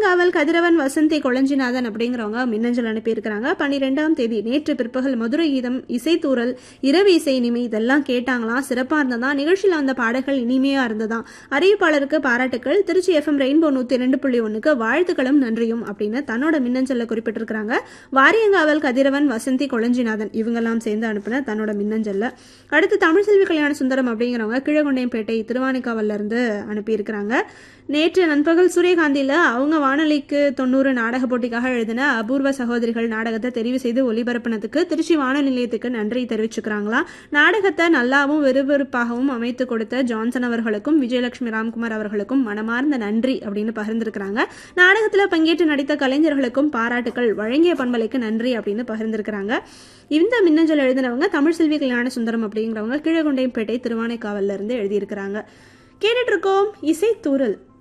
வாரியங்காவல் கதிரவன் வசந்தி கொளஞ்சிநாதன் அப்படிங்கிறவங்க மின்னஞ்சல் அனுப்பியிருக்கிறாங்க பன்னிரெண்டாம் தேதி நேற்று பிற்பகல் மதுரை கீதம் இசைத்தூரல் இரவு இசை இனிமை இதெல்லாம் கேட்டாங்களாம் சிறப்பா இருந்ததா நிகழ்ச்சியில் வந்த பாடல்கள் இனிமையா இருந்ததா அறிவிப்பாளருக்கு பாராட்டுக்கள் திருச்சி எஃப்எம் ரெயின்போ நூத்தி ரெண்டு புள்ளி ஒண்ணுக்கு வாழ்த்துக்களும் நன்றியும் அப்படின்னு தன்னோட மின்னஞ்சல்ல குறிப்பிட்டிருக்கிறாங்க வாரியங்காவல் கதிரவன் வசந்தி கொளஞ்சிநாதன் இவங்கெல்லாம் சேர்ந்து அனுப்பின தன்னோட மின்னஞ்சல்ல அடுத்து தமிழ் செல்வி கல்யாண சுந்தரம் அப்படிங்கிறவங்க கீழகொண்டையம்பேட்டை திருவானைக்காவல்ல இருந்து அனுப்பியிருக்கிறாங்க நேற்று நண்பகல் சூரியகாந்தியில் அவங்க வானொலிக்கு தொண்ணூறு நாடக போட்டிக்காக எழுதின அபூர்வ சகோதரிகள் நாடகத்தை தெரிவு செய்து ஒளிபரப்பினதுக்கு திருச்சி வானொலி நிலையத்துக்கு நன்றி தெரிவிச்சுக்கிறாங்களாம் நாடகத்தை நல்லாவும் விறுவிறுப்பாகவும் அமைத்து கொடுத்த ஜான்சன் அவர்களுக்கும் விஜயலட்சுமி ராம்குமார் அவர்களுக்கும் மனமார்ந்த நன்றி அப்படின்னு பகிர்ந்திருக்கிறாங்க நாடகத்தில் பங்கேற்று நடித்த கலைஞர்களுக்கும் பாராட்டுக்கள் வழங்கிய பண்பலைக்கு நன்றி அப்படின்னு பகிர்ந்திருக்கிறாங்க இந்த மின்னஞ்சல் எழுதினவங்க தமிழ் செல்வி கல்யாண சுந்தரம் அப்படிங்கிறவங்க கீழகொண்டையம்பேட்டை திருவானைக்காவல்ல இருந்து எழுதியிருக்கிறாங்க கேட்டுட்டு இருக்கோம் இசை தூரல்